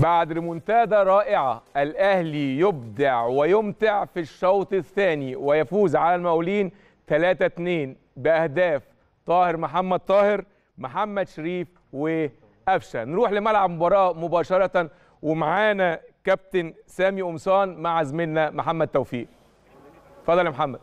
بعد ريمونتادا رائعة الأهلي يبدع ويمتع في الشوط الثاني ويفوز على المقاولين 3-2 بأهداف طاهر محمد طاهر محمد شريف وقفشة نروح لملعب المباراة مباشرة ومعانا كابتن سامي قمصان مع زميلنا محمد توفيق اتفضل يا محمد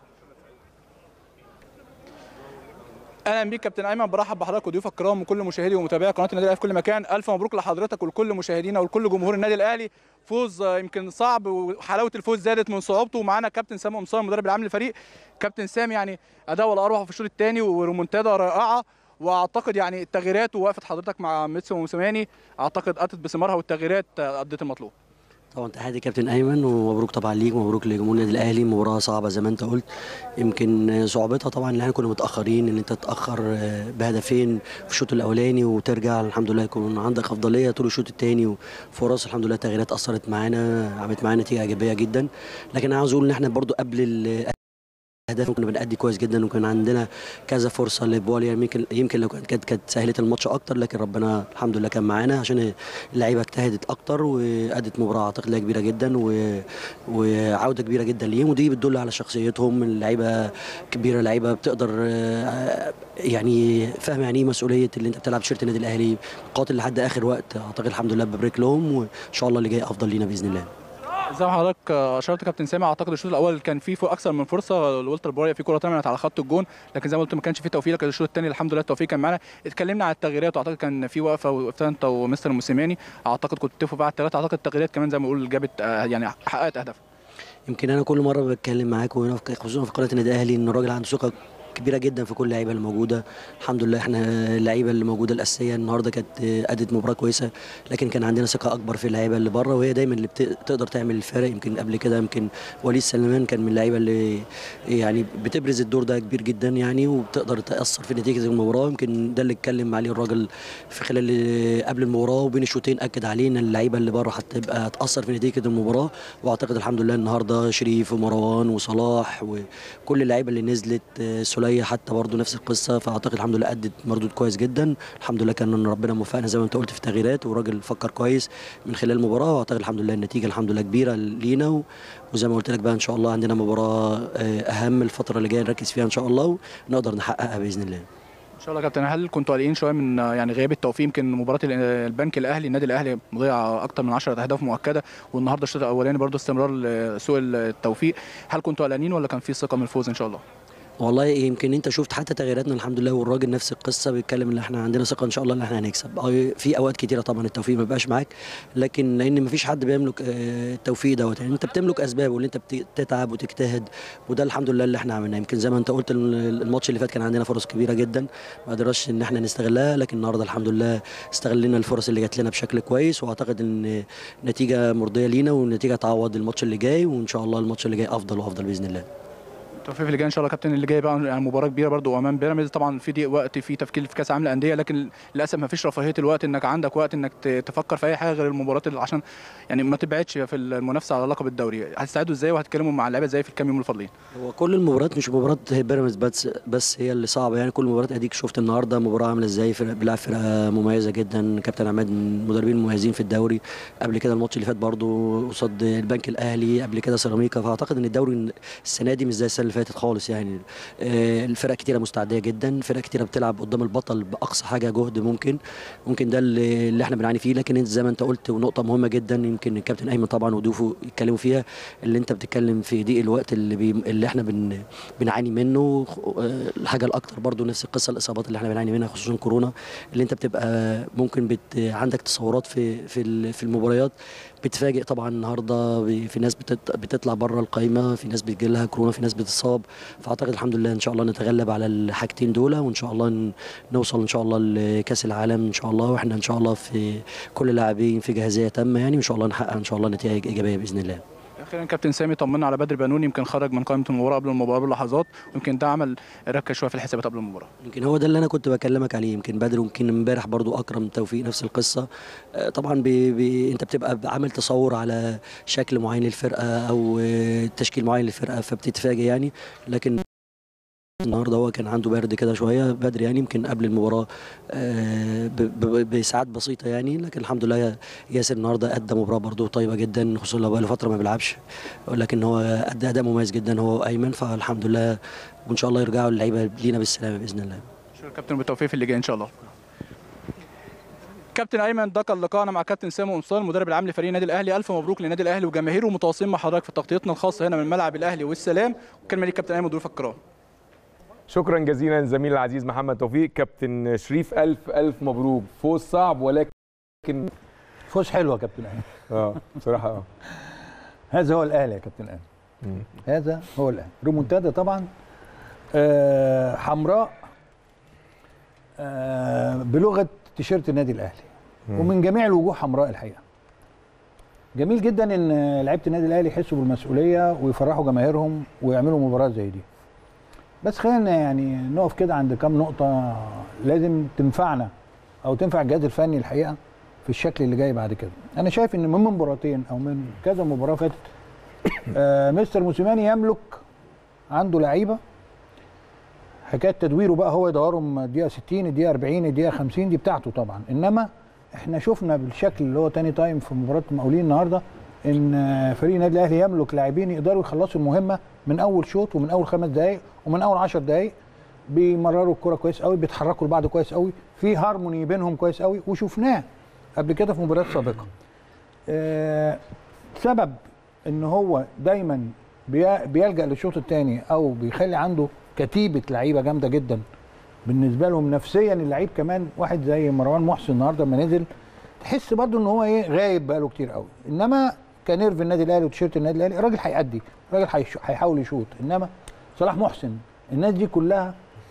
اهلا بيك كابتن ايمن برحب بحضرتك وضيوفك الكرام وكل مشاهدي ومتابعي قناه النادي الاهلي في كل مكان الف مبروك لحضرتك ولكل مشاهدينا ولكل جمهور النادي الاهلي فوز آه، يمكن صعب وحلاوه الفوز زادت من صعوبته ومعانا كابتن سامي قمصان المدرب العام للفريق كابتن سامي يعني اداء ولا اروع في الشوط الثاني وريمونتادا رائعه واعتقد يعني التغييرات ووقفه حضرتك مع ميتسو موسيماني اعتقد اتت بثمارها والتغييرات آه، ادت المطلوب طبعا تحياتي كابتن ايمن ومبروك طبعا ليك ومبروك لجمهور النادي الاهلي مباراه صعبه زي ما انت قلت يمكن صعوبتها طبعا ان احنا كنا متاخرين ان انت تتاخر بهدفين في الشوط الاولاني وترجع الحمد لله يكون عندك افضليه طول الشوط الثاني وفرص الحمد لله التغييرات اثرت معانا عملت معانا نتيجه ايجابيه جدا لكن انا عاوز اقول ان احنا برضو قبل ال- اهداف كنا بنأدي كويس جدا وكان عندنا كذا فرصه لبواليا يمكن يمكن لو كانت كانت سهلت الماتش اكتر لكن ربنا الحمد لله كان معانا عشان اللعيبه اجتهدت اكتر وادت مباراه اعتقد لها كبيره جدا و... وعوده كبيره جدا ليهم ودي بتدل على شخصيتهم اللعيبه كبيره لعيبه بتقدر آه، يعني فاهمه يعني ايه مسؤوليه اللي انت بتلعب تيشيرت النادي الاهلي قاتل لحد اخر وقت اعتقد الحمد لله ببارك لهم وان شاء الله اللي جاي افضل لينا باذن الله زي ما حضرتك آه، اشرت كابتن سامي اعتقد الشوط الاول كان فيه فوق اكثر من فرصه لولتر بوريا في كره طلعت على خط الجون لكن زي ما قلت ما كانش فيه توفيق لكن الشوط الثاني الحمد لله التوفيق كان معانا اتكلمنا على التغييرات واعتقد كان في وقفه وقفت انت ومستر موسيماني اعتقد كنت تتفقوا بقى على الثلاثه اعتقد التغييرات كمان زي ما بقول جابت آه، يعني حققت اهداف يمكن انا كل مره بتكلم معاك وهنا في- خصوصا في قناه النادي الاهلي ان الراجل عنده ثقه كبيره جدا في كل اللعيبه اللي موجوده الحمد لله احنا اللعيبه اللي موجوده الاساسيه النهارده كانت ادت مباراه كويسه لكن كان عندنا ثقه اكبر في اللعيبه اللي بره وهي دايما اللي بتقدر تعمل الفرق يمكن قبل كده يمكن وليد سلمان كان من اللعيبه اللي يعني بتبرز الدور ده كبير جدا يعني وبتقدر تاثر في نتيجه المباراه يمكن ده اللي اتكلم عليه الراجل في خلال قبل المباراه وبين الشوطين اكد علينا اللعيبه اللي بره هتبقى هتاثر في نتيجه المباراه واعتقد الحمد لله النهارده شريف ومروان وصلاح وكل اللعيبه اللي نزلت آه، سوليه حتى برضه نفس القصه فاعتقد الحمد لله ادت مردود كويس جدا الحمد لله كان ربنا موفقنا زي ما انت قلت في التغييرات والراجل فكر كويس من خلال المباراه واعتقد الحمد لله النتيجه الحمد لله كبيره لينا و- وزي ما قلت لك بقى ان شاء الله عندنا مباراه آه، اهم الفتره اللي جايه نركز فيها ان شاء الله ونقدر نحققها باذن الله ان شاء الله يا كابتن هل كنتوا قلقين شويه من آه، يعني غياب التوفيق يمكن مباراه ال- البنك الاهلي النادي الاهلي مضيع اكتر من 10 اهداف مؤكده والنهارده الشوط الاولاني برضه استمرار لسوء التوفيق هل كنتوا قلقانين ولا كان في ثقه من الفوز ان شاء الله والله يمكن انت شفت حتى تغييراتنا الحمد لله والراجل نفس القصه بيتكلم ان احنا عندنا ثقه ان شاء الله ان احنا هنكسب اه في اوقات كتيره طبعا التوفيق ما بيبقاش معاك لكن لان ما فيش حد بيملك آه، التوفيق دوت يعني انت بتملك اسباب واللي انت بتتعب وتجتهد وده الحمد لله اللي احنا عملناه يمكن زي ما انت قلت ال- الماتش اللي فات كان عندنا فرص كبيره جدا ما قدرناش ان احنا نستغلها لكن النهارده الحمد لله استغلينا الفرص اللي جات لنا بشكل كويس واعتقد ان نتيجه مرضيه لينا والنتيجه تعوض الماتش اللي جاي وان شاء الله الماتش اللي جاي افضل وافضل باذن الله التوفيق اللي جاي ان شاء الله يا كابتن اللي جاي بقى يعني مباراه كبيره برضو امام بيراميدز طبعا في ضيق وقت في تفكير في كاس العالم للانديه لكن للاسف ما فيش رفاهيه الوقت انك عندك وقت انك ت- تفكر في اي حاجه غير المباريات اللي عشان يعني ما تبعدش في المنافسه على لقب الدوري هتستعدوا ازاي وهتتكلموا مع اللعيبه ازاي في الكام يوم الفاضلين هو كل المباريات مش مباراه بيراميدز بس بس هي اللي صعبه يعني كل المباريات اديك شفت النهارده مباراه عامله ازاي فرق بيلعب فرقه مميزه جدا كابتن عماد من المدربين المميزين في الدوري قبل كده الماتش اللي فات برضو قصاد البنك الاهلي قبل كده سيراميكا فاعتقد ان الدوري السنه دي مش زي السنه اللي فاتت خالص يعني آه، الفرق كتيره مستعديه جدا فرق كتيره بتلعب قدام البطل باقصى حاجه جهد ممكن ممكن ده اللي اللي احنا بنعاني فيه لكن انت زي ما انت قلت ونقطه مهمه جدا يمكن الكابتن ايمن طبعا وضيوفه يتكلموا فيها اللي انت بتتكلم في ضيق الوقت اللي بي اللي احنا بن بنعاني منه آه، الحاجه الاكتر برضو نفس القصه الاصابات اللي احنا بنعاني منها خصوصا كورونا اللي انت بتبقى ممكن بت عندك تصورات في في ال- في المباريات بتفاجئ طبعا النهارده ب- في ناس بتت- بتطلع بره القايمه في ناس بيجي لها كورونا في ناس بتتصاب فاعتقد الحمد لله ان شاء الله نتغلب على الحاجتين دول وان شاء الله ن- نوصل ان شاء الله لكاس العالم ان شاء الله واحنا ان شاء الله في كل لاعبين في جاهزيه تامه يعني وان شاء الله نحقق ان شاء الله نتائج ايجابيه باذن الله اخيرا كابتن سامي طمنا على بدر بنون يمكن خرج من قائمه المباراه قبل المباراه بلحظات ويمكن ده عمل ركه شويه في الحسابات قبل المباراه يمكن هو ده اللي انا كنت بكلمك عليه يمكن بدر ويمكن امبارح برضو اكرم توفيق نفس القصه آه، طبعا بي بي انت بتبقى عامل تصور على شكل معين للفرقه او آه، تشكيل معين للفرقه فبتتفاجئ يعني لكن النهارده هو كان عنده برد كده شويه بدري يعني يمكن قبل المباراه آه، ب- ب- بساعات بسيطه يعني لكن الحمد لله ياسر النهارده ادى مباراه برده طيبه جدا خصوصا لو بقاله فتره ما بيلعبش ولكن هو ادى اداء مميز جدا هو ايمن فالحمد لله وان شاء الله يرجعوا اللعيبه لينا بالسلامه باذن الله شكرا كابتن بالتوفيق في اللي جاي ان شاء الله كابتن ايمن ده كان لقائنا مع كابتن سامي قمصان المدرب العام لفريق النادي الاهلي الف مبروك للنادي الاهلي وجماهيره متواصلين مع حضرتك في تغطيتنا الخاصه هنا من ملعب الاهلي والسلام وكلمه ليك كابتن ايمن ضيوف الكرام شكرا جزيلا لزميلي العزيز محمد توفيق كابتن شريف الف الف مبروك فوز صعب ولكن فوز حلو يا كابتن ايمن اه بصراحه اه هذا هو الاهلي يا كابتن ايمن مم. هذا هو الاهلي ريمونتادا طبعا آه، حمراء آه، بلغه تيشيرت النادي الاهلي ومن جميع الوجوه حمراء الحقيقه جميل جدا ان لعيبه النادي الاهلي يحسوا بالمسؤوليه ويفرحوا جماهيرهم ويعملوا مباراه زي دي بس خلينا يعني نقف كده عند كام نقطه لازم تنفعنا او تنفع الجهاز الفني الحقيقه في الشكل اللي جاي بعد كده انا شايف ان من مباراتين او من كذا مباراه فاتت آه مستر موسيماني يملك عنده لعيبه حكايه تدويره بقى هو يدورهم الدقيقه 60 الدقيقه 40 الدقيقه 50 دي بتاعته طبعا انما احنا شفنا بالشكل اللي هو تاني تايم في مباراه المقاولين النهارده ان آه، فريق النادي الاهلي يملك لاعبين يقدروا يخلصوا المهمه من اول شوط ومن اول خمس دقائق ومن اول 10 دقائق بيمرروا الكره كويس قوي بيتحركوا لبعض كويس قوي في هارموني بينهم كويس قوي وشفناه قبل كده في مباريات سابقه آه، سبب ان هو دايما بي- بيلجا للشوط الثاني او بيخلي عنده كتيبه لعيبه جامده جدا بالنسبه لهم نفسيا اللعيب كمان واحد زي مروان محسن النهارده لما نزل تحس برضو ان هو ايه غايب بقاله كتير قوي انما كنيرف النادي الاهلي وتيشيرت النادي الاهلي الراجل هيأدي الراجل هيش- هيحاول يشوط انما صلاح محسن الناس دي كلها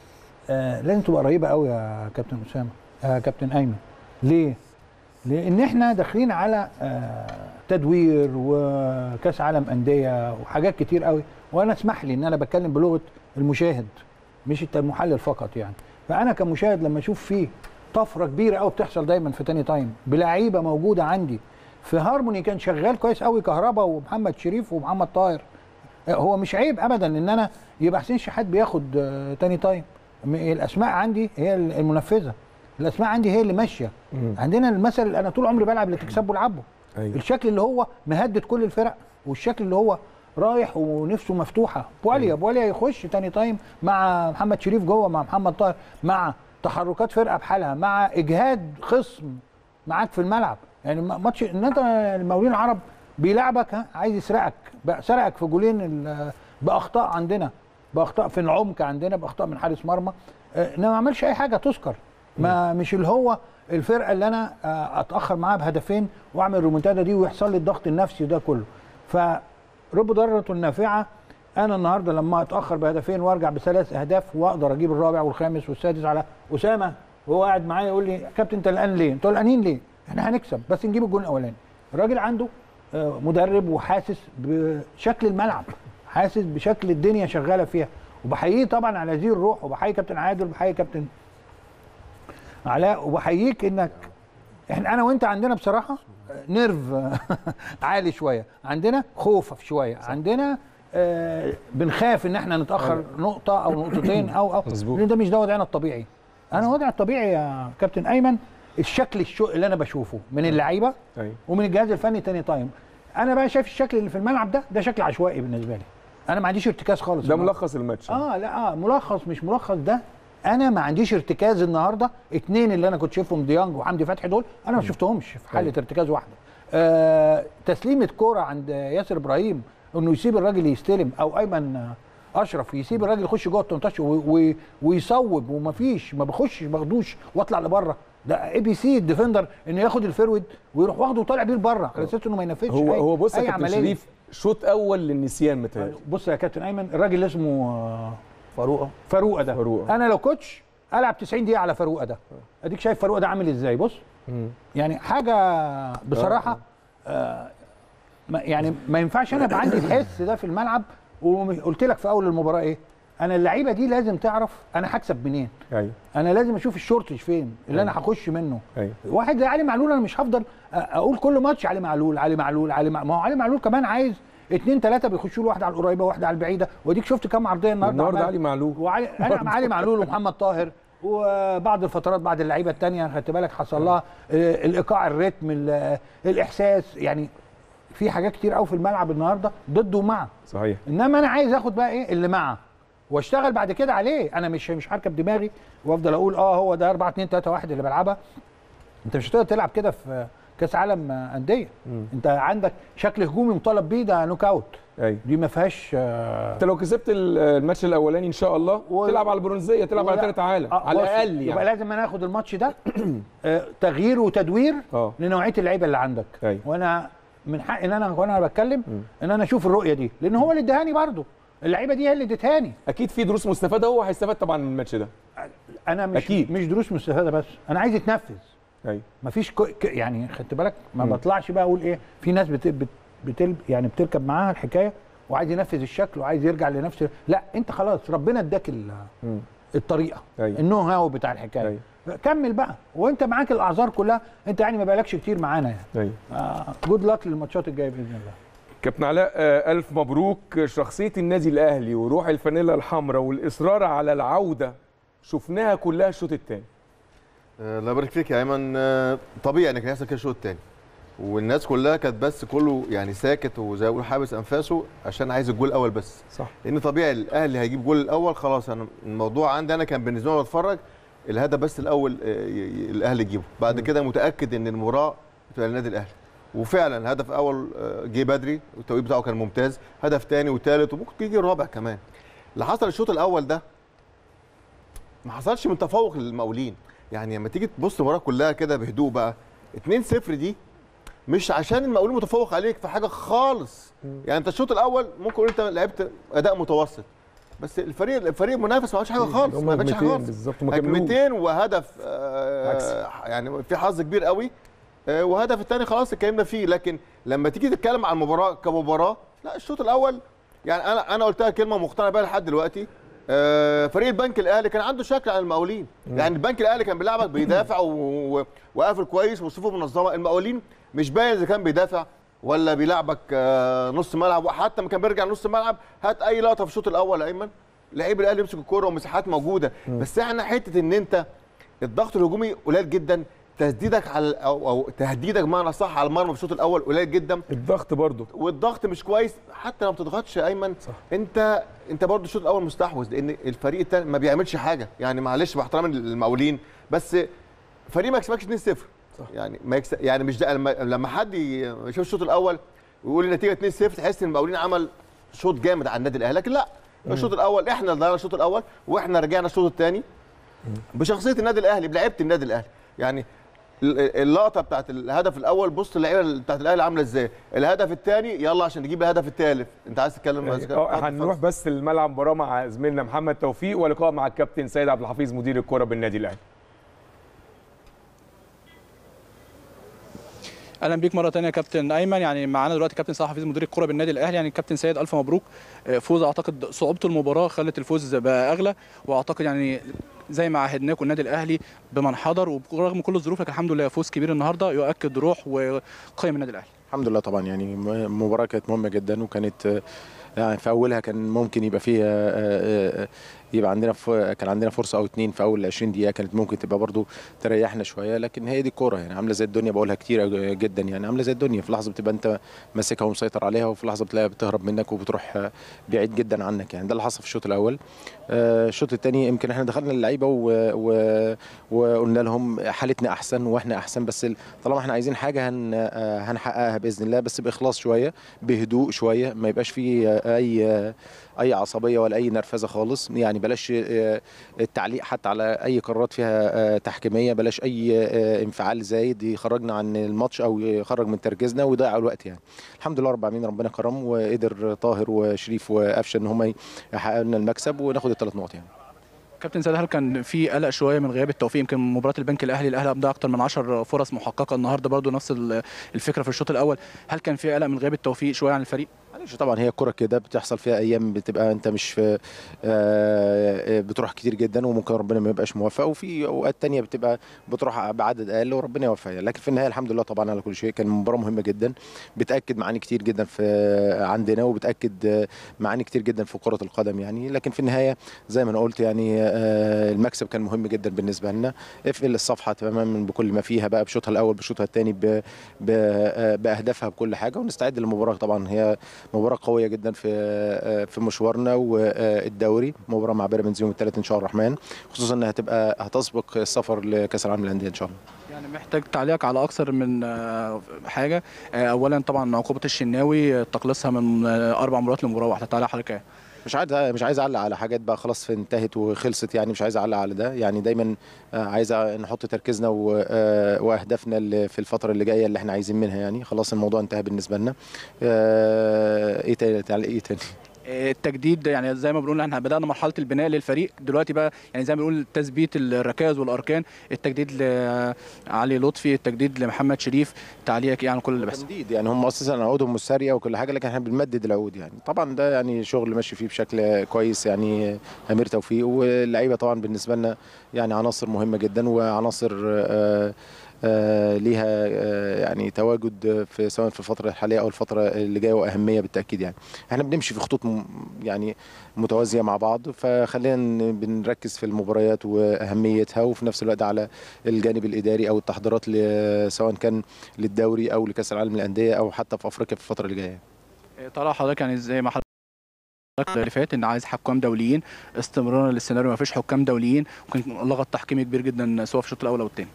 آه لازم تبقى قريبه قوي يا كابتن اسامه يا كابتن ايمن ليه؟ لان احنا داخلين على آه تدوير وكاس عالم انديه وحاجات كتير قوي وانا اسمح لي ان انا بتكلم بلغه المشاهد مش الت- المحلل فقط يعني فانا كمشاهد لما اشوف فيه طفره كبيره قوي بتحصل دايما في تاني تايم بلعيبه موجوده عندي في هارموني كان شغال كويس قوي كهربا ومحمد شريف ومحمد طاهر هو مش عيب ابدا ان انا يبقى حسين شحات بياخد آه، تاني تايم م- الاسماء عندي هي المنفذه الاسماء عندي هي اللي ماشيه مم. عندنا المثل اللي انا طول عمري بلعب اللي تكسبه العبه ايوه الشكل اللي هو مهدد كل الفرق والشكل اللي هو رايح ونفسه مفتوحه بواليا بواليا يخش تاني تايم مع محمد شريف جوه مع محمد طاهر مع تحركات فرقه بحالها مع اجهاد خصم معاك في الملعب يعني ما- ماتش ان انت المقاولين العرب بيلعبك ها، عايز يسرقك بقى سرقك في جولين ال- باخطاء عندنا باخطاء في العمق عندنا باخطاء من حارس مرمى آه، انما ما عملش اي حاجه تذكر ما مش اللي هو الفرقه اللي انا آه، اتاخر معاها بهدفين واعمل الريمونتادا دي ويحصل لي الضغط النفسي ده كله فرب ضاره نافعه انا النهارده لما اتاخر بهدفين وارجع بثلاث اهداف واقدر اجيب الرابع والخامس والسادس على اسامه وهو قاعد معايا يقول لي يا كابتن انت قلقان ليه؟ انتوا قلقانين ليه؟ احنا هنكسب بس نجيب الجون الاولاني الراجل عنده آه، مدرب وحاسس بشكل الملعب حاسس بشكل الدنيا شغاله فيها وبحييه طبعا على هذه الروح وبحيي كابتن عادل وبحيي كابتن علاء وبحييك انك احنا انا وانت عندنا بصراحه نيرف عالي شويه عندنا خوف شويه عندنا آه بنخاف ان احنا نتاخر نقطه او نقطتين او او مظبوط. لان ده مش ده وضعنا الطبيعي انا وضعي الطبيعي يا كابتن ايمن الشكل الشو اللي انا بشوفه من اللعيبه ايوه ومن الجهاز الفني تاني تايم انا بقى شايف الشكل اللي في الملعب ده ده شكل عشوائي بالنسبه لي انا ما عنديش ارتكاز خالص ده النهاردة. ملخص الماتش اه لا اه ملخص مش ملخص ده انا ما عنديش ارتكاز النهارده اتنين اللي انا كنت شايفهم ديانج وحمدي فتحي دول انا ما شفتهمش في حاله أيوة. ارتكاز واحده آه تسليمه كوره عند ياسر ابراهيم انه يسيب الراجل يستلم او ايمن آه، اشرف يسيب الراجل يخش جوه ال 18 و- و- ويصوب ومفيش ما بخش ما باخدوش واطلع لبره ده اي بي سي الديفندر انه ياخد الفيرود ويروح واخده وطالع بيه لبره على اساس انه ما ينفذش هو أي- هو بص يا أي كابتن عملية. شريف شوط اول للنسيان متهيألي بص يا كابتن ايمن الراجل اللي اسمه آه، فاروقه فاروقه ده فاروقة. انا لو كوتش العب 90 دقيقه على فاروقه ده اديك شايف فاروقه ده عامل ازاي بص مم. يعني حاجه بصراحه آه ما يعني ما ينفعش انا يبقى عندي الحس ده في الملعب وقلت لك في اول المباراه ايه انا اللعيبه دي لازم تعرف انا هكسب منين ايوه انا لازم اشوف الشورتج فين اللي انا هخش منه ايوه واحد زي علي معلول انا مش هفضل أ- اقول كل ماتش علي معلول علي معلول علي معلول ما هو علي معلول كمان عايز اتنين ثلاثه بيخشوا له واحده على القريبه واحده على البعيده وديك شفت كام عرضيه النهارده النهارده عمل- علي معلول وعلي انا علي معلول ومحمد طاهر وبعض الفترات بعض اللعيبه الثانيه خدت بالك حصل لها آه، الايقاع الريتم ال- الاحساس يعني في حاجات كتير قوي في الملعب النهارده ضد ومع صحيح انما انا عايز اخد بقى ايه اللي مع واشتغل بعد كده عليه انا مش مش هركب دماغي وافضل اقول اه هو ده 4 2 3 1 اللي بلعبها انت مش هتقدر تلعب كده في كاس عالم آه، انديه انت عندك شكل هجومي مطالب بيه ده نوك اوت ايوه دي ما فيهاش آه، انت لو كسبت ال- الماتش الاولاني ان شاء الله و- تلعب على البرونزيه تلعب على ولا- ثالث عالم آه، على بص، الاقل يبقى يعني لازم انا اخد الماتش ده آه، تغيير وتدوير اه لنوعيه اللعيبه اللي عندك أيوة. وانا من حق ان انا وانا بتكلم ان انا اشوف الرؤيه دي لان هو اللي ادهاني برضه اللعيبه دي هي اللي ادتهاني اكيد في دروس مستفاده هو هيستفاد طبعا من الماتش ده انا مش أكيد. مش دروس مستفاده بس انا عايز يتنفذ ايوه مفيش كو ك- يعني خدت بالك ما بطلعش بقى اقول ايه في ناس بت بت بتل يعني بتركب معاها الحكايه وعايز ينفذ الشكل وعايز يرجع لنفس لا انت خلاص ربنا اداك ال- مم. الطريقه أيوة. النو هاو بتاع الحكايه أيوة. كمل بقى وانت معاك الاعذار كلها انت يعني ما بقالكش كتير معانا يعني ايوه جود لك للماتشات الجايه باذن الله كابتن علاء آه، الف مبروك شخصيه النادي الاهلي وروح الفانيلا الحمراء والاصرار على العوده شفناها كلها الشوط الثاني آه، الله يبارك فيك يا ايمن آه، طبيعي ان كان يحصل كده الشوط الثاني والناس كلها كانت بس كله يعني ساكت وزي ما بيقولوا حابس انفاسه عشان عايز الجول الاول بس صح لان طبيعي الاهلي هيجيب جول الاول خلاص انا الموضوع عندي انا كان بالنسبه لي وانا بتفرج الهدف بس الاول آه، ي- ي- الاهلي يجيبه بعد كده متاكد ان المباراه بتبقى للنادي الاهلي وفعلا الهدف الاول آه، جه بدري والتوقيت بتاعه كان ممتاز هدف ثاني وثالث وممكن يجي رابع كمان اللي حصل الشوط الاول ده ما حصلش من تفوق للمقاولين يعني لما تيجي تبص المباراه كلها كده بهدوء بقى 2-0 دي مش عشان المقاولين متفوق عليك في حاجه خالص يعني انت الشوط الاول ممكن تقول انت لعبت اداء متوسط بس الفريق الفريق المنافس ما عملش حاجه خالص ما عملش حاجه هجمتين خالص بالظبط ما كملوش. هجمتين وهدف آه يعني في حظ كبير قوي آه وهدف الثاني خلاص اتكلمنا فيه لكن لما تيجي تتكلم عن المباراه كمباراه لا الشوط الاول يعني انا انا قلتها كلمه مقتنع بيها لحد دلوقتي آه فريق البنك الاهلي كان عنده شكل عن المقاولين يعني البنك الاهلي كان بيلعبك بيدافع و- و- وقافل كويس وصفوف منظمه المقاولين مش باين اذا كان بيدافع ولا بيلعبك آه نص ملعب وحتى ما كان بيرجع نص ملعب هات اي لقطه في الشوط الاول يا ايمن لعيب الاهلي يمسك الكوره ومساحات موجوده بس احنا حته ان انت الضغط الهجومي قليل جدا تسديدك على او او تهديدك بمعنى صح على المرمى في الشوط الاول قليل جدا الضغط برضو والضغط مش كويس حتى لو ما بتضغطش يا ايمن صح. انت انت برضه الشوط الاول مستحوذ لان الفريق الثاني ما بيعملش حاجه يعني معلش باحترام للمقاولين بس فريق ما يكسبكش 2-0 صح. يعني ما يكسب يعني مش ده لما, لما حد يشوف الشوط الاول ويقول النتيجه 2-0 تحس ان المقاولين عمل شوط جامد على النادي الاهلي لكن لا الشوط الاول احنا اللي ضيعنا الشوط الاول واحنا رجعنا الشوط الثاني بشخصيه النادي الاهلي بلعيبه النادي الاهلي يعني ال- اللقطه بتاعت الهدف الاول بص اللعيبه بتاعت الاهلي عامله ازاي الهدف الثاني يلا عشان نجيب الهدف الثالث انت عايز تتكلم عايز تتكلم؟ اه هنروح بس الملعب مباراه مع زميلنا محمد توفيق ولقاء مع الكابتن سيد عبد الحفيظ مدير الكره بالنادي الاهلي اهلا بيك مره ثانيه يا كابتن ايمن يعني معانا دلوقتي كابتن صلاح حفيظ مدير الكره بالنادي الاهلي يعني كابتن سيد الف مبروك آه، فوز اعتقد صعوبه المباراه خلت الفوز بقى اغلى واعتقد يعني زي ما عهدناكم النادي الاهلي بمن حضر وبرغم كل الظروف لكن الحمد لله فوز كبير النهارده يؤكد روح وقيم النادي الاهلي الحمد لله طبعا يعني م- مباراة كانت مهمة جدا وكانت آه، يعني في اولها كان ممكن يبقى فيها آه، آه، يبقى عندنا ف- كان عندنا فرصه او اتنين في اول 20 دقيقه كانت ممكن تبقى برضو تريحنا شويه لكن هي دي الكوره يعني عامله زي الدنيا بقولها كتير جدا يعني عامله زي الدنيا في لحظه بتبقى انت ماسكها ومسيطر عليها وفي لحظه بتلاقيها بتهرب منك وبتروح آه، بعيد جدا عنك يعني ده اللي حصل في الشوط الاول آه، الشوط الثاني يمكن احنا دخلنا اللعيبه و- و- وقلنا لهم حالتنا احسن واحنا احسن بس ال- طالما احنا عايزين حاجه هن آه، هنحققها باذن الله بس باخلاص شويه بهدوء شويه ما يبقاش فيه آه، اي آه، اي عصبيه ولا اي نرفزه خالص يعني بلاش آه، التعليق حتى على اي قرارات فيها آه، تحكيميه بلاش اي آه، انفعال زايد يخرجنا عن الماتش او يخرج من تركيزنا ويضيع الوقت يعني الحمد لله رب العالمين ربنا كرم وقدر طاهر وشريف وقفشه ان هم يحققوا لنا المكسب وناخد الثلاث نقط يعني كابتن سيد هل كان في قلق شويه من غياب التوفيق يمكن مباراه البنك الاهلي الاهلي ابدع اكتر من 10 فرص محققه النهارده برضو نفس ال- الفكره في الشوط الاول هل كان في قلق من غياب التوفيق شويه عن الفريق معلش طبعا هي الكرة كده بتحصل فيها ايام بتبقى انت مش في آه، بتروح كتير جدا وممكن ربنا ما يبقاش موفق وفي اوقات تانية بتبقى بتروح بعدد اقل وربنا يوفقها لكن في النهايه الحمد لله طبعا على كل شيء كان مباراه مهمه جدا بتاكد معاني كتير جدا في عندنا وبتاكد آه، معاني كتير جدا في كره القدم يعني لكن في النهايه زي ما انا قلت يعني آه، المكسب كان مهم جدا بالنسبه لنا اقفل الصفحه تماما بكل ما فيها بقى بشوطها الاول بشوطها الثاني باهدافها بكل حاجه ونستعد للمباراه طبعا هي مباراه قويه جدا في آه، في مشوارنا والدوري مباراه مع بيراميدز يوم الثلاث ان شاء الله الرحمن خصوصا انها هتبقى هتسبق السفر لكاس العالم للانديه ان شاء الله يعني محتاج تعليق على اكثر من آه، حاجه آه، اولا طبعا عقوبه الشناوي آه، تقليصها من آه، اربع مباريات لمباراه واحده تعالى حضرتك ايه مش عايز مش عايز اعلق على حاجات بقى خلاص انتهت وخلصت يعني مش عايز اعلق على ده يعني دايما آه، عايز نحط تركيزنا و- آه، واهدافنا اللي في الفتره اللي جايه اللي احنا عايزين منها يعني خلاص الموضوع انتهى بالنسبه لنا آه، ايه تاني تعليق ايه تاني آه، التجديد يعني زي ما بنقول احنا بدانا مرحله البناء للفريق دلوقتي بقى يعني زي ما بنقول تثبيت الركائز والاركان التجديد لعلي لطفي التجديد لمحمد شريف تعليقك ايه عن كل اللي بيحصل تمديد يعني هم اساسا عقودهم مش ساريه وكل حاجه لكن احنا بنمدد العقود يعني طبعا ده يعني شغل ماشي فيه بشكل كويس يعني امير توفيق واللعيبه طبعا بالنسبه لنا يعني عناصر مهمه جدا وعناصر آه، آه، ليها آه، يعني تواجد في سواء في الفتره الحاليه او الفتره اللي جايه واهميه بالتاكيد يعني احنا بنمشي في خطوط م- يعني متوازيه مع بعض فخلينا ن- بنركز في المباريات واهميتها وفي نفس الوقت على الجانب الاداري او التحضيرات ل- سواء كان للدوري او لكاس العالم للانديه او حتى في افريقيا في الفتره اللي جايه آه، طلع حضرتك يعني زي ما حضرتك اللي فات ان عايز حكام دوليين استمرارا للسيناريو ما فيش حكام دوليين ممكن لغط تحكيمي كبير جدا سواء في الشوط الاول او الثاني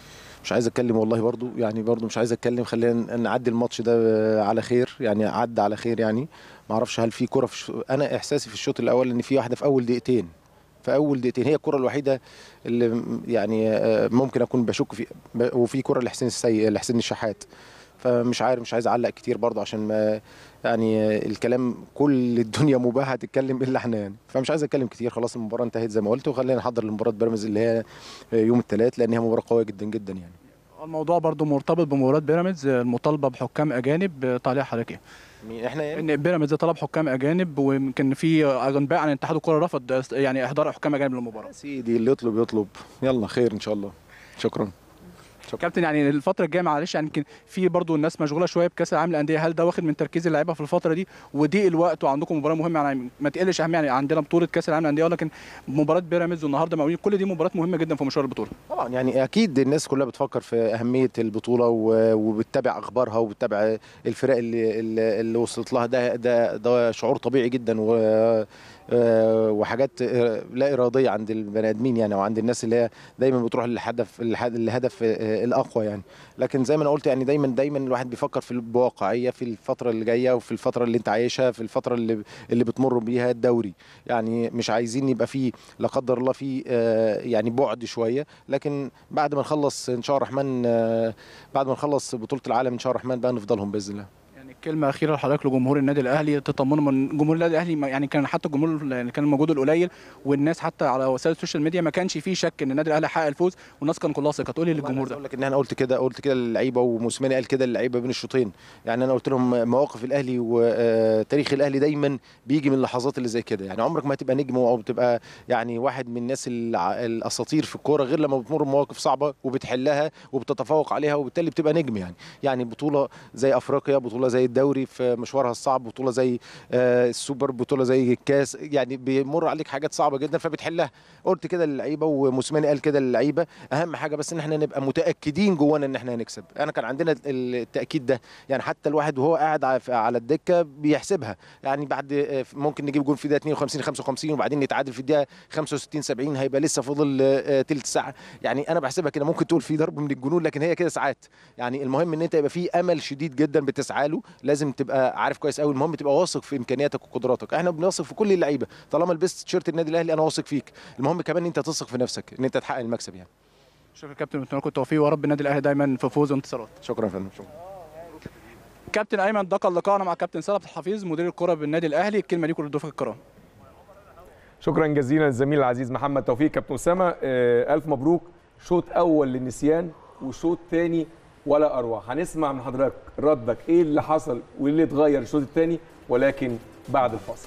مش عايز اتكلم والله برضو يعني برضو مش عايز اتكلم خلينا نعدي الماتش ده على خير يعني عدى على خير يعني ما اعرفش هل في كره في الش- انا احساسي في الشوط الاول ان في واحده في اول دقيقتين في اول دقيقتين هي الكره الوحيده اللي م- يعني آه، ممكن اكون بشك في ب- وفي كره لحسين السيء لحسين الشحات فمش عارف مش عايز اعلق كتير برضه عشان ما يعني آه، الكلام كل الدنيا مباحه تتكلم الا احنا يعني فمش عايز اتكلم كتير خلاص المباراه انتهت زي ما قلت وخلينا نحضر لمباراه بيراميدز اللي هي يوم الثلاث لان هي مباراه قويه جدا جدا يعني الموضوع برضو مرتبط بمباراه بيراميدز المطالبه بحكام اجانب آه، تعليق حضرتك ايه مين احنا يعني ان بيراميدز طلب حكام اجانب ويمكن في انباء عن اتحاد الكره رفض يعني احضار حكام اجانب للمباراه سيدي اللي يطلب يطلب يلا خير ان شاء الله شكرا كابتن يعني الفتره الجايه معلش يعني يمكن في برضو الناس مشغوله شويه بكاس العالم للانديه هل ده واخد من تركيز اللعيبه في الفتره دي وضيق الوقت وعندكم مباراه مهمه يعني ما تقلش اهميه يعني عندنا بطوله كاس العالم للانديه ولكن مباراه بيراميدز والنهارده مقاولين كل دي مباريات مهمه جدا في مشوار البطوله طبعا يعني اكيد الناس كلها بتفكر في اهميه البطوله و- وبتتابع اخبارها وبتتابع الفرق اللي اللي اللي وصلت لها ده ده ده شعور طبيعي جدا و آه، وحاجات آه، لا اراديه عند البني ادمين يعني او عند الناس اللي هي دايما بتروح للهدف للهدف الهدف، آه، الاقوى يعني لكن زي ما انا قلت يعني دايما دايما الواحد بيفكر في بواقعيه في الفتره اللي جايه وفي الفتره اللي انت عايشها في الفتره اللي اللي بتمر بيها الدوري يعني مش عايزين يبقى فيه لا قدر الله في آه، يعني بعد شويه لكن بعد ما نخلص ان شاء الله الرحمن آه، بعد ما نخلص بطوله العالم ان شاء الله الرحمن بقى نفضلهم باذن الله يعني كلمه اخيره لحضرتك لجمهور النادي الاهلي تطمنوا من جمهور النادي الاهلي ما- يعني كان حتى الجمهور اللي كان موجود القليل والناس حتى على وسائل السوشيال ميديا ما كانش فيه شك ان النادي الاهلي حقق الفوز والناس كان كلها ثقه تقول لي للجمهور ده اقول لك ان انا قلت كده قلت كده للعيبه وموسيماني قال كده للعيبه بين الشوطين يعني انا قلت لهم مواقف الاهلي وتاريخ الاهلي دايما بيجي من اللحظات اللي زي كده يعني عمرك ما هتبقى نجم او بتبقى يعني واحد من الناس الع- الاساطير في الكوره غير لما بتمر بمواقف صعبه وبتحلها وبتتفوق عليها وبالتالي بتبقى نجم يعني يعني بطوله زي افريقيا بطوله زي الدوري في مشوارها الصعب بطوله زي آه، السوبر بطوله زي الكاس يعني بيمر عليك حاجات صعبه جدا فبتحلها قلت كده للعيبه وموسيماني قال كده للعيبه اهم حاجه بس ان احنا نبقى متاكدين جوانا ان احنا هنكسب انا كان عندنا التاكيد ده يعني حتى الواحد وهو قاعد على- على الدكه بيحسبها يعني بعد آه، ممكن نجيب جول في الدقيقه 52 55 وبعدين نتعادل في الدقيقه 65 70 هيبقى لسه فاضل آه، تلت ساعه يعني انا بحسبها كده ممكن تقول في ضرب من الجنون لكن هي كده ساعات يعني المهم ان انت يبقى في امل شديد جدا بتسعى له لازم تبقى عارف كويس قوي المهم تبقى واثق في امكانياتك وقدراتك احنا بنثق في كل اللعيبه طالما لبست تيشيرت النادي الاهلي انا واثق فيك المهم كمان ان انت تثق في نفسك ان انت تحقق المكسب يعني شكرا كابتن بتمنى لكم التوفيق ورب النادي الاهلي دايما في فوز وانتصارات شكرا يا فندم شكرا كابتن ايمن ده كان لقاءنا مع كابتن سلف الحفيظ مدير الكره بالنادي الاهلي الكلمه ليكم للضيوف الكرام شكرا جزيلا للزميل العزيز محمد توفيق كابتن اسامه آه، الف مبروك شوط اول للنسيان وشوط ثاني ولا اروع هنسمع من حضرتك ردك ايه اللي حصل وايه اللي اتغير الشوط الثاني ولكن بعد الفاصل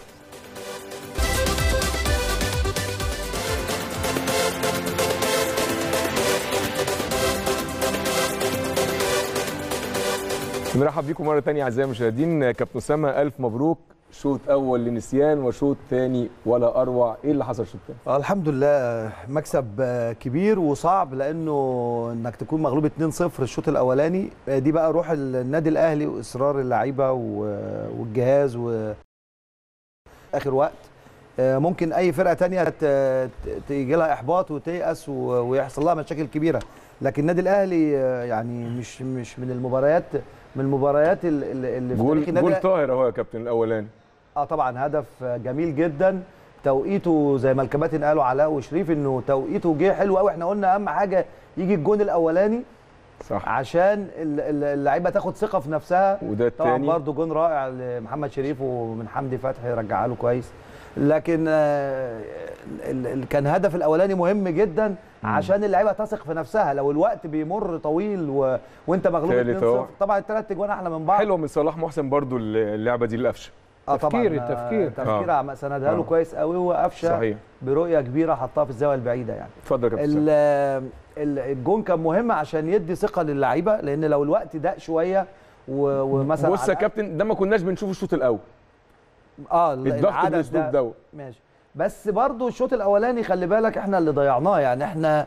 نرحب بيكم مره ثانيه اعزائي المشاهدين كابتن اسامه الف مبروك شوط اول لنسيان وشوط ثاني ولا اروع ايه اللي حصل الشوط الثاني آه، الحمد لله مكسب آه، كبير وصعب لانه انك تكون مغلوب 2-0 الشوط الاولاني آه، دي بقى روح النادي الاهلي واصرار اللعيبه و- والجهاز واخر وقت آه، ممكن اي فرقه تانية ت- ت- تيجي لها احباط وتيأس و- ويحصل لها مشاكل كبيره لكن النادي الاهلي آه، يعني مش مش من المباريات من المباريات ال- ال- اللي في تاريخ جول النادي جول طاهر اهو يا كابتن الاولاني اه طبعا هدف جميل جدا توقيته زي ما الكباتن قالوا علاء وشريف انه توقيته جه حلو قوي احنا قلنا اهم حاجه يجي الجون الاولاني صح عشان ال- ال- اللعيبه تاخد ثقه في نفسها وده طبعا الثاني برضو جون رائع لمحمد شريف ومن حمدي فتحي رجعها له كويس لكن آه، ال- ال- كان هدف الاولاني مهم جدا عشان اللعيبه تثق في نفسها لو الوقت بيمر طويل و... وانت مغلوب تالت 2-0 أهو. طبعا الثلاث اجوان احلى من بعض حلوه من صلاح محسن برضو اللعبه دي القفشه اه طبعا تفكير- آه، التفكير. تفكير آه. عم- سندها له آه. كويس قوي وقفشه صحيح برؤيه كبيره حطها في الزاويه البعيده يعني اتفضل يا كابتن ال- أسامة. ال- الجون كان مهم عشان يدي ثقه للعيبه لان لو الوقت ضاق شويه و- ومثلا بص يا على- كابتن ده ما كناش بنشوفه الشوط الاول اه ال- الضغط العدد بالاسلوب ده دوت ماشي بس برضو الشوط الاولاني خلي بالك احنا اللي ضيعناه يعني احنا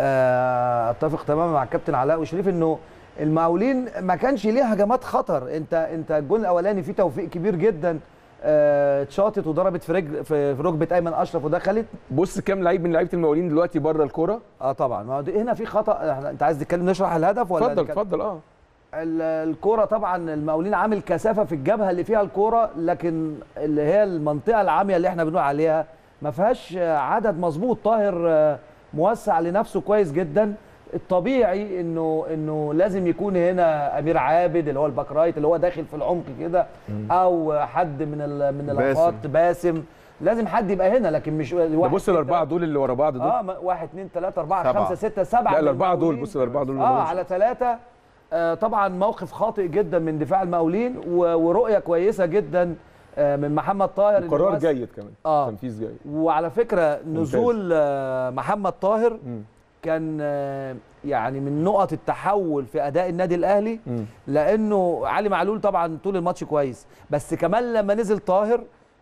آه، اتفق تماما مع الكابتن علاء وشريف انه المقاولين ما كانش ليه هجمات خطر انت انت الجون الاولاني فيه توفيق كبير جدا آه، اتشاطت وضربت في رجل في في ركبه ايمن اشرف ودخلت بص كام لعيب من لعيبه المقاولين دلوقتي بره الكوره اه طبعا ما هو دي- هنا في خطا إحنا- انت عايز تتكلم نشرح الهدف ولا اتفضل نتكلم؟ اتفضل اه ال- الكوره طبعا المقاولين عامل كثافه في الجبهه اللي فيها الكوره لكن اللي هي المنطقه العاميه اللي احنا بنقول عليها ما فيهاش آه، عدد مظبوط طاهر آه، موسع لنفسه كويس جدا الطبيعي انه انه لازم يكون هنا امير عابد اللي هو الباك رايت اللي هو داخل في العمق كده او حد من ال من باسم. الافات باسم لازم حد يبقى هنا لكن مش ده واحد بص اتنين الاربعه دول اللي ورا بعض دول اه ما- واحد اثنين ثلاثة أربعة سبعة. خمسة ستة سبعة لا من الاربعه دول المقاولين. بص الاربعه دول اه على ثلاثة آه طبعا موقف خاطئ جدا من دفاع المقاولين و- ورؤية كويسة جدا آه من محمد طاهر إنه قرار بس- جيد كمان آه. تنفيذ جيد وعلى فكرة نزول آه محمد طاهر مم. كان آه يعني من نقط التحول في أداء النادي الأهلي مم. لانه علي معلول طبعا طول الماتش كويس بس كمان لما نزل طاهر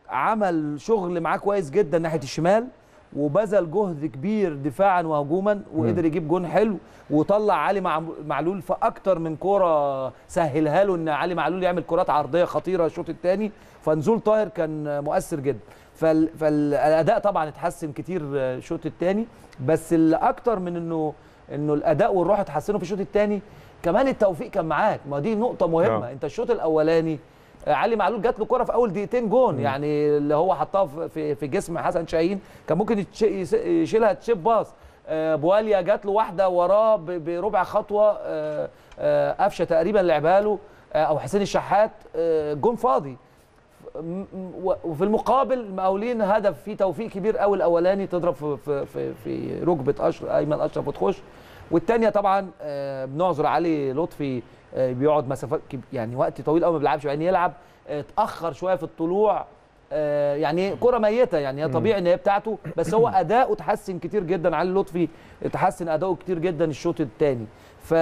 عمل شغل معاه كويس جدا ناحيه الشمال وبذل جهد كبير دفاعا وهجوما وقدر يجيب جون حلو وطلع علي مع- معلول في اكتر من كوره سهلها له ان علي معلول يعمل كرات عرضيه خطيره الشوط الثاني فنزول طاهر كان مؤثر جدا فال... فالاداء طبعا اتحسن كتير الشوط الثاني بس اللي اكتر من انه انه الاداء والروح اتحسنوا في الشوط الثاني كمان التوفيق كان معاك ما دي نقطه مهمه آه. انت الشوط الاولاني آه، علي معلول جات له كره في اول دقيقتين جون يعني اللي هو حطها في- في في جسم حسن شاهين كان ممكن يتش- يس- يشيلها تشيب باص آه، بواليا جات له واحده وراه ب- بربع خطوه آه، آه، قفشه تقريبا لعبها له آه، او حسين الشحات آه، جون فاضي م- م- و- وفي المقابل المقاولين هدف فيه توفيق كبير قوي الاولاني تضرب في في في, في ركبه اشرف ايمن اشرف وتخش والثانيه طبعا آه، بنعذر علي لطفي آه، بيقعد مسافات كب- يعني وقت طويل قوي ما بيلعبش يعني يلعب آه، اتاخر شويه في الطلوع آه، يعني كره ميته يعني هي طبيعي ان هي بتاعته بس هو اداؤه اتحسن كتير جدا علي لطفي اتحسن اداؤه كتير جدا الشوط الثاني ف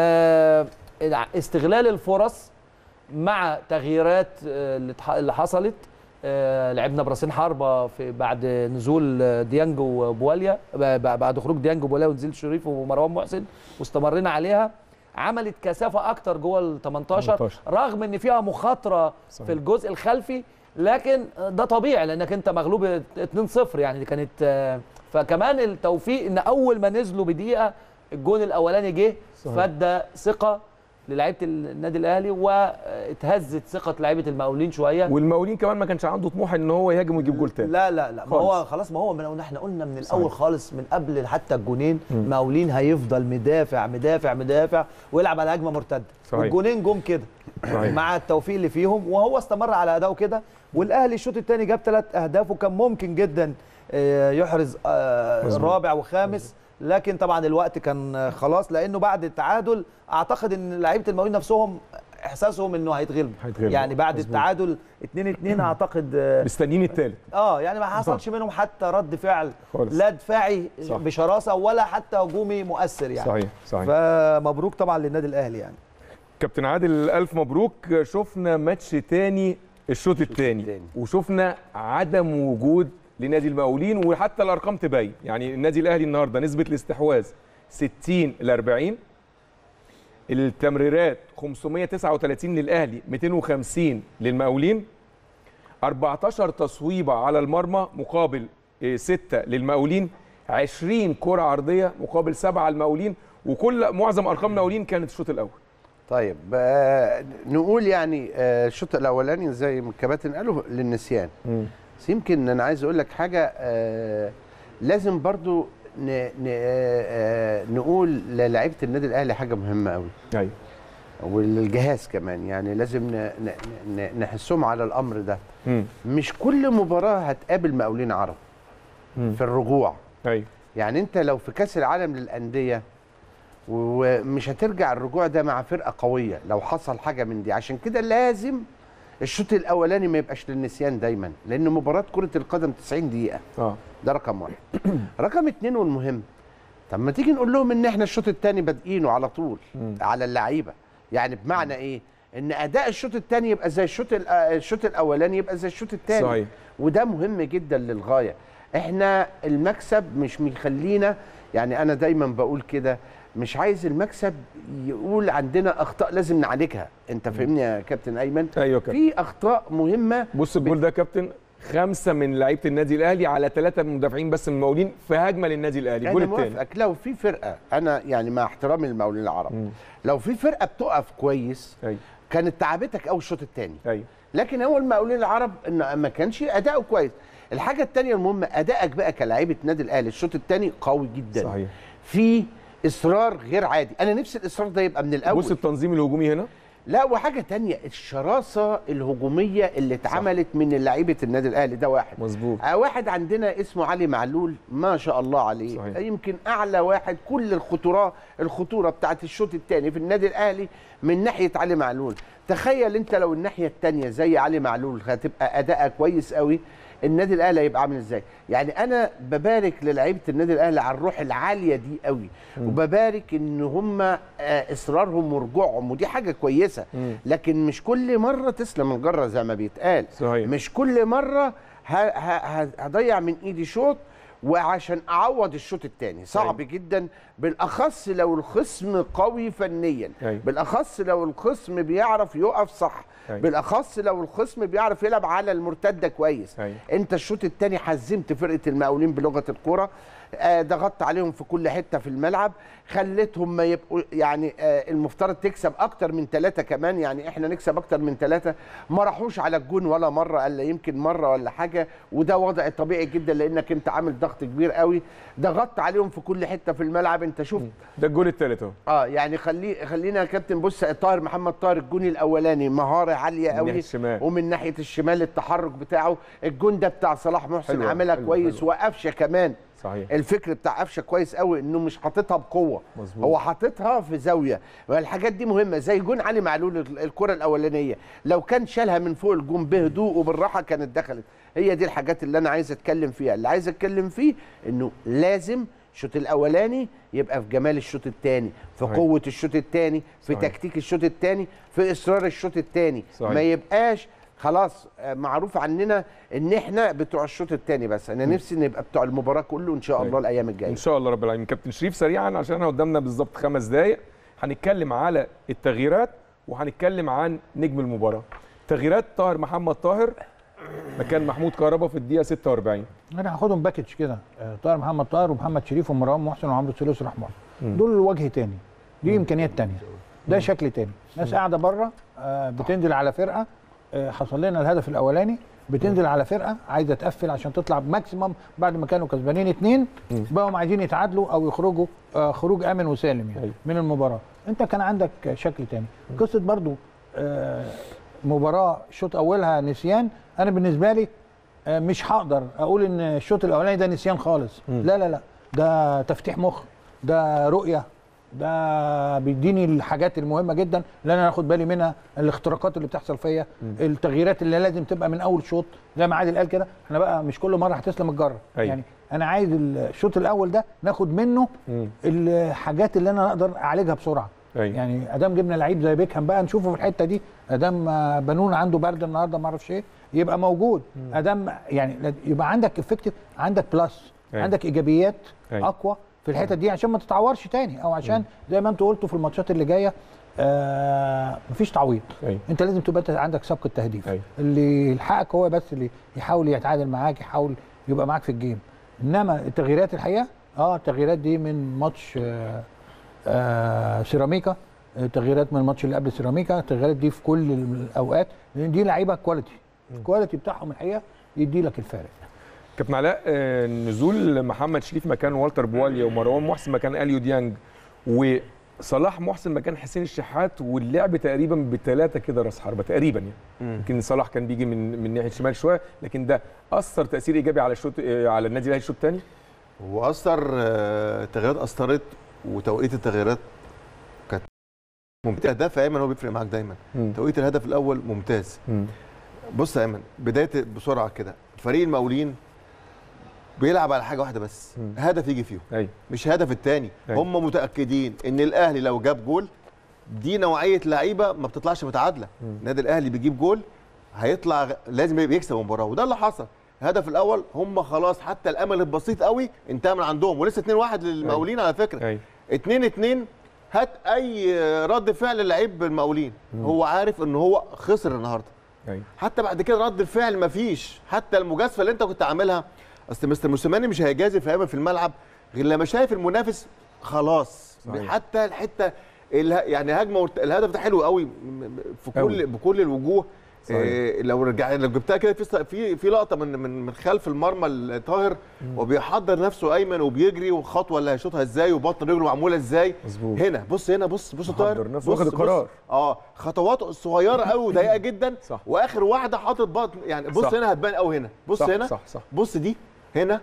استغلال الفرص مع تغييرات آه، اللي اتح- اللي حصلت آه، لعبنا براسين حربه في بعد نزول آه، ديانج وبواليا ب- ب- بعد خروج ديانج وبواليا ونزيل شريف ومروان محسن واستمرينا عليها عملت كثافه اكتر جوه ال 18 18. رغم ان فيها مخاطره صحيح. في الجزء الخلفي لكن ده طبيعي لانك انت مغلوب 2-0 يعني دي كانت آه، فكمان التوفيق ان اول ما نزلوا بدقيقه الجون الاولاني جه صحيح. فادى ثقه للعيبه النادي الاهلي واتهزت ثقه لعيبه المقاولين شويه والمقاولين كمان ما كانش عنده طموح ان هو يهاجم ويجيب جول تاني لا لا لا ما خالص. هو خلاص ما هو من احنا قلنا من الاول خالص من قبل حتى الجونين مقاولين هيفضل مدافع مدافع مدافع ويلعب على هجمه مرتده صحيح. والجونين جم كده صحيح. مع التوفيق اللي فيهم وهو استمر على اداؤه كده والاهلي الشوط الثاني جاب ثلاث اهداف وكان ممكن جدا آه، يحرز آه، مظبوط. رابع وخامس لكن طبعا الوقت كان آه، خلاص لانه بعد التعادل اعتقد ان لعيبه المقاولين نفسهم احساسهم انه هيتغلبوا هيتغلبوا، يعني بعد مظبوط. التعادل 2 2 اعتقد آه، مستنيين الثالث اه يعني ما حصلش منهم حتى رد فعل خالص. لا دفاعي صح. بشراسه ولا حتى هجومي مؤثر يعني صحيح صحيح فمبروك طبعا للنادي الاهلي يعني كابتن عادل الف مبروك شفنا ماتش تاني الشوط الثاني التاني. وشفنا عدم وجود لنادي المقاولين وحتى الارقام تبين يعني النادي الاهلي النهارده نسبه الاستحواذ 60 ل 40 التمريرات 539 للاهلي 250 للمقاولين 14 تصويبه على المرمى مقابل 6 للمقاولين 20 كره عرضيه مقابل 7 المقاولين وكل معظم ارقام المقاولين كانت الشوط الاول طيب آه، نقول يعني آه، الشوط الاولاني زي ما الكباتن قالوا للنسيان بس يمكن انا عايز اقول لك حاجه آه، لازم برضو ن ن آه، نقول للاعيبه النادي الاهلي حاجه مهمه قوي ايوه والجهاز كمان يعني لازم ن- ن- ن- نحسهم على الامر ده مم. مش كل مباراه هتقابل مقاولين عرب مم. في الرجوع ايوه يعني انت لو في كاس العالم للانديه ومش هترجع الرجوع ده مع فرقه قويه لو حصل حاجه من دي عشان كده لازم الشوط الاولاني ما يبقاش للنسيان دايما لان مباراه كره القدم 90 دقيقه اه ده رقم واحد رقم اتنين والمهم طب ما تيجي نقول لهم ان احنا الشوط الثاني بادئينه على طول على اللعيبه يعني بمعنى ايه ان اداء الشوط الثاني يبقى زي الشوط الأ- الشوط الاولاني يبقى زي الشوط الثاني صحيح. وده مهم جدا للغايه احنا المكسب مش مخلينا يعني انا دايما بقول كده مش عايز المكسب يقول عندنا اخطاء لازم نعالجها انت فاهمني يا كابتن ايمن ايوه كابتن في اخطاء مهمه بص الجول ده يا كابتن خمسه من لعيبه النادي الاهلي على ثلاثه من المدافعين بس من المقاولين في هجمه للنادي الاهلي الجول انا الثاني موافقك لو في فرقه انا يعني مع احترامي للمقاولين العرب لو في فرقه بتقف كويس ايوه كانت تعبتك قوي الشوط الثاني ايوه لكن هو المقاولين العرب ان ما كانش اداؤه كويس الحاجه الثانيه المهمه ادائك بقى كلاعيبه نادي الاهلي الشوط الثاني قوي جدا صحيح في اصرار غير عادي انا نفسي الاصرار ده يبقى من الاول بص التنظيم الهجومي هنا لا وحاجه تانية الشراسه الهجوميه اللي اتعملت من لعيبه النادي الاهلي ده واحد مظبوط آه، واحد عندنا اسمه علي معلول ما شاء الله عليه صحيح. صحيح. يمكن اعلى واحد كل الخطوره الخطوره بتاعت الشوط الثاني في النادي الاهلي من ناحيه علي معلول تخيل انت لو الناحيه الثانيه زي علي معلول هتبقى اداءها كويس قوي النادي الاهلي هيبقى عامل ازاي يعني انا ببارك للعيبه النادي الاهلي على الروح العاليه دي قوي وببارك ان هم آه، اصرارهم ورجوعهم ودي حاجه كويسه لكن مش كل مره تسلم الجره زي ما بيتقال صحيح. مش كل مره ه- ه- ه- هضيع من ايدي شوط وعشان اعوض الشوط الثاني صعب جدا بالاخص لو الخصم قوي فنيا أيوة. بالاخص لو الخصم بيعرف يقف صح أيوة. بالاخص لو الخصم بيعرف يلعب على المرتده كويس أيوة. انت الشوط الثاني حزمت فرقه المقاولين بلغه الكوره آه، ضغطت عليهم في كل حته في الملعب خليتهم ما يبقوا يعني آه، المفترض تكسب اكتر من ثلاثه كمان يعني احنا نكسب اكتر من ثلاثه ما راحوش على الجون ولا مره الا يمكن مره ولا حاجه وده وضع طبيعي جدا لانك انت عامل ضغط كبير قوي ضغطت عليهم في كل حته في الملعب انت شوف ده الجول الثالث اهو اه يعني خلي خلينا يا كابتن بص طاهر محمد طاهر الجون الاولاني مهاره عاليه من قوي ناحية الشمال. ومن ناحيه الشمال التحرك بتاعه الجون ده بتاع صلاح محسن حلوة، عاملها حلوة، كويس حلوة. وقفشه كمان صحيح الفكر بتاع قفشه كويس قوي انه مش حاططها بقوه مظبوط. هو حاططها في زاويه والحاجات دي مهمه زي جون علي معلول ال- الكره الاولانيه لو كان شالها من فوق الجون بهدوء وبالراحه كانت دخلت هي دي الحاجات اللي انا عايز اتكلم فيها اللي عايز اتكلم فيه انه لازم الشوط الاولاني يبقى في جمال الشوط الثاني في صحيح. قوه الشوط الثاني في صحيح. تكتيك الشوط الثاني في اصرار الشوط الثاني صحيح. ما يبقاش خلاص آه، معروف عننا ان احنا بتوع الشوط الثاني بس انا نفسي نبقى بتوع المباراه كله ان شاء طيب. الله الايام الجايه ان شاء الله رب العالمين كابتن شريف سريعا عشان احنا قدامنا بالظبط خمس دقائق هنتكلم على التغييرات وهنتكلم عن نجم المباراه تغييرات طاهر محمد طاهر مكان محمود كهربا في الدقيقه 46 انا هاخدهم باكج كده آه، طاهر محمد طاهر ومحمد شريف ومروان محسن وعمرو الثلاثي رحمه الله دول وجه تاني دي امكانيات تانية ده شكل تاني ناس قاعده بره آه، بتنزل على فرقه آه، حصل لنا الهدف الاولاني بتنزل على فرقه عايزه تقفل عشان تطلع بماكسيمم بعد ما كانوا كسبانين اتنين بقوا عايزين يتعادلوا او يخرجوا آه، خروج امن وسالم يعني أيوة. من المباراه انت كان عندك شكل تاني قصه برضو آه، مباراه شوط اولها نسيان انا بالنسبه لي آه، مش هقدر اقول ان الشوط الاولاني ده نسيان خالص لا لا لا ده تفتيح مخ ده رؤيه ده بيديني الحاجات المهمه جدا اللي انا اخد بالي منها الاختراقات اللي بتحصل فيا التغييرات اللي لازم تبقى من اول شوط زي ما عادل قال كده احنا بقى مش كل مره هتسلم الجره أيوة. يعني انا عايز الشوط الاول ده ناخد منه مم. الحاجات اللي انا اقدر اعالجها بسرعه أيوة. يعني ادام جبنا لعيب زي بيكهام بقى نشوفه في الحته دي ادام آه، بنون عنده برد النهارده ما اعرفش ايه يبقى موجود ادام يعني لا- يبقى عندك افكتيف عندك بلس أيوة. عندك ايجابيات أيوة. اقوى في الحته دي عشان ما تتعورش تاني او عشان زي ما انتوا قلتوا في الماتشات اللي جايه آه مفيش تعويض أيوة. انت لازم تبقى انت عندك سبق التهديف أيوة. اللي يلحقك هو بس اللي يحاول يتعادل معاك يحاول يبقى معاك في الجيم انما التغييرات الحقيقه اه التغييرات دي من ماتش آه آه سيراميكا التغييرات من الماتش اللي قبل سيراميكا التغييرات دي في كل الاوقات لان دي لعيبه كواليتي الكواليتي بتاعهم الحقيقه يدي لك الفارق كابتن علاء آه، نزول محمد شريف مكان والتر بواليا ومروان محسن مكان اليو ديانج وصلاح محسن مكان حسين الشحات واللعب تقريبا بثلاثه كده راس حربه تقريبا يعني يمكن صلاح كان بيجي من من ناحيه الشمال شويه لكن ده اثر تاثير ايجابي على الشوط آه، على النادي الاهلي الشوط الثاني واثر آه، التغييرات اثرت وتوقيت التغييرات كانت ممتاز اهداف يا ايمن هو بيفرق معاك دايما توقيت الهدف الاول ممتاز بص يا ايمن بدايه بسرعه كده فريق المقاولين بيلعب على حاجه واحده بس مم. هدف يجي فيهم ايوه مش هدف التاني أيوة. هم متاكدين ان الاهلي لو جاب جول دي نوعيه لعيبه ما بتطلعش متعادله النادي الاهلي بيجيب جول هيطلع غ- لازم يبقى يكسب المباراه وده اللي حصل الهدف الاول هم خلاص حتى الامل البسيط قوي انتهى من عندهم ولسه 2-1 للمقاولين على فكره ايوه 2 2 هات اي رد فعل لعيب المقاولين هو عارف ان هو خسر النهارده ايوه حتى بعد كده رد الفعل مفيش حتى المجازفه اللي انت كنت عاملها اصل مستر موسيماني مش هيجازف هيعمل في الملعب غير لما شايف المنافس خلاص صحيح. حتى الحته اله- يعني هجمه ورت- الهدف ده حلو قوي م- م- في كل أوي. بكل الوجوه صحيح. إيه لو رجع لو جبتها كده في ص- في في لقطه من من من خلف المرمى الطاهر وبيحضر نفسه ايمن وبيجري والخطوه اللي هيشوطها ازاي وبطن رجله معموله ازاي مظبوط هنا بص هنا بص بص محضر طاهر نفسه، بص- واخد بص. القرار. اه خطواته صغيره قوي وضيقه جدا صح. واخر واحده حاطط بطن يعني بص صح. هنا هتبان قوي هنا بص صح هنا صح صح بص دي هنا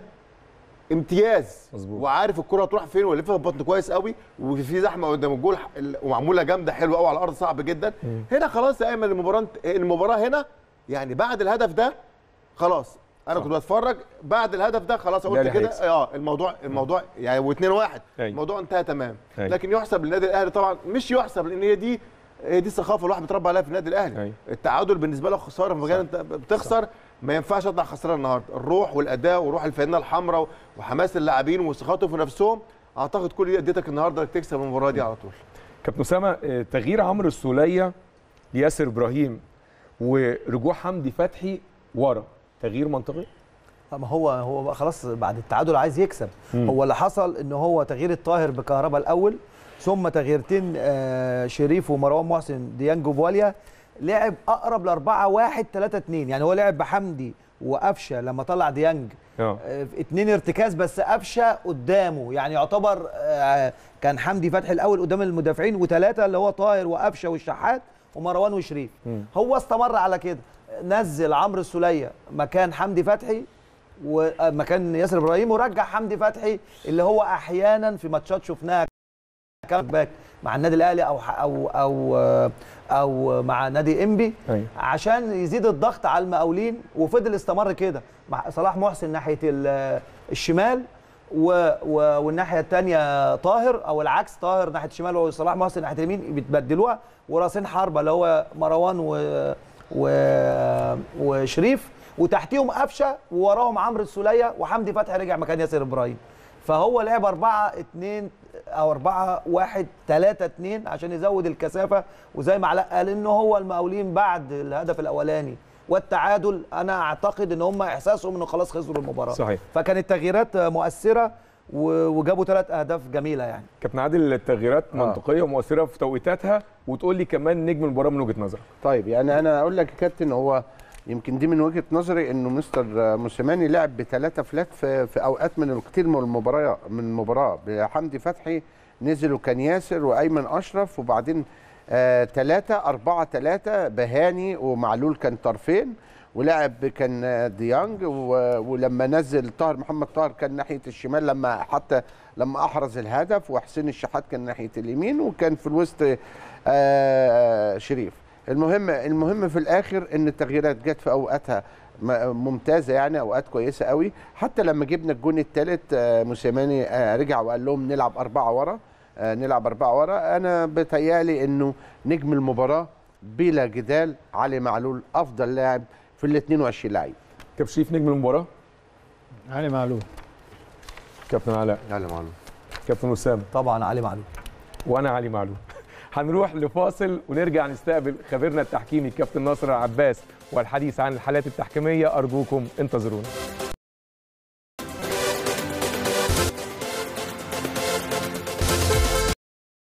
امتياز مظبوط. وعارف الكره هتروح فين ويلفها ببطن كويس قوي وفي زحمه قدام الجول ح- ومعموله جامده حلوه قوي على الارض صعب جدا هنا خلاص يا ايمن المباراه انت- المباراه هنا يعني بعد الهدف ده خلاص انا صح. كنت بتفرج بعد الهدف ده خلاص قلت الأهلي كده هيكسب. اه الموضوع الموضوع يعني و2 1 أيوة. الموضوع انتهى تمام أيوة. لكن يحسب للنادي الاهلي طبعا مش يحسب لان هي دي هي دي الثقافه الواحد بيتربى عليها في النادي الاهلي أيوة. التعادل بالنسبه له خساره في مكان انت بتخسر ما ينفعش اطلع خسران النهارده الروح والاداء وروح الفانله الحمراء وحماس اللاعبين وثقتهم في نفسهم اعتقد كل دي اديتك النهارده انك تكسب المباراه دي على طول كابتن اسامه آه، تغيير عمرو السوليه لياسر ابراهيم ورجوع حمدي فتحي ورا تغيير منطقي ما هو هو بقى خلاص بعد التعادل عايز يكسب هو اللي حصل ان هو تغيير الطاهر بكهرباء الاول ثم تغييرتين آه، شريف ومروان محسن ديانج وبواليا لعب اقرب ل 4 1 3 2 يعني هو لعب بحمدي وقفشه لما طلع ديانج اه آه، اتنين ارتكاز بس قفشه قدامه يعني يعتبر آه، كان حمدي فتحي الاول قدام المدافعين وثلاثه اللي هو طاهر وقفشه والشحات ومروان وشريف مم. هو استمر على كده نزل عمرو السوليه مكان حمدي فتحي ومكان ياسر ابراهيم ورجع حمدي فتحي اللي هو احيانا في ماتشات شفناها كان باك مع النادي الاهلي او او او او مع نادي انبي ايوه عشان يزيد الضغط على المقاولين وفضل استمر كده مع صلاح محسن ناحيه ال- الشمال و و والناحيه الثانيه طاهر او العكس طاهر ناحيه الشمال وصلاح محسن ناحيه اليمين بيتبدلوها وراسين حربه اللي هو مروان و و وشريف وتحتيهم قفشه ووراهم عمرو السوليه وحمدي فتحي رجع مكان ياسر ابراهيم فهو لعب 4 2 او 4 1 3 2 عشان يزود الكثافه وزي ما علاء قال انه هو المقاولين بعد الهدف الاولاني والتعادل انا اعتقد ان هم احساسهم انه خلاص خسروا المباراه صحيح فكانت تغييرات مؤثره و- وجابوا ثلاث اهداف جميله يعني كابتن عادل التغييرات منطقيه ومؤثره في توقيتاتها وتقول لي كمان نجم المباراه من وجهه نظرك طيب يعني انا اقول لك يا كابتن هو يمكن دي من وجهه نظري انه مستر موسيماني لعب بثلاثه فلات في, في اوقات من كتير من المباراه من المباراه حمدي فتحي نزل وكان ياسر وايمن اشرف وبعدين ثلاثة أربعة ثلاثة بهاني ومعلول كان طرفين ولعب كان آه، ديانج و- ولما نزل طاهر محمد طاهر كان ناحية الشمال لما حتى لما احرز الهدف وحسين الشحات كان ناحيه اليمين وكان في الوسط آه، شريف المهم المهم في الاخر ان التغييرات جت في اوقاتها م- ممتازه يعني اوقات كويسه قوي حتى لما جبنا الجون الثالث موسيماني آه، رجع وقال لهم نلعب اربعه ورا آه، نلعب اربعه ورا انا بتهيالي انه نجم المباراه بلا جدال علي معلول افضل لاعب في ال 22 لعيب كابتن شريف نجم المباراه علي معلول كابتن علاء علي معلول كابتن اسامه طبعا علي معلول وانا علي معلول هنروح لفاصل ونرجع نستقبل خبيرنا التحكيمي كابتن ناصر العباس والحديث عن الحالات التحكيميه ارجوكم انتظرونا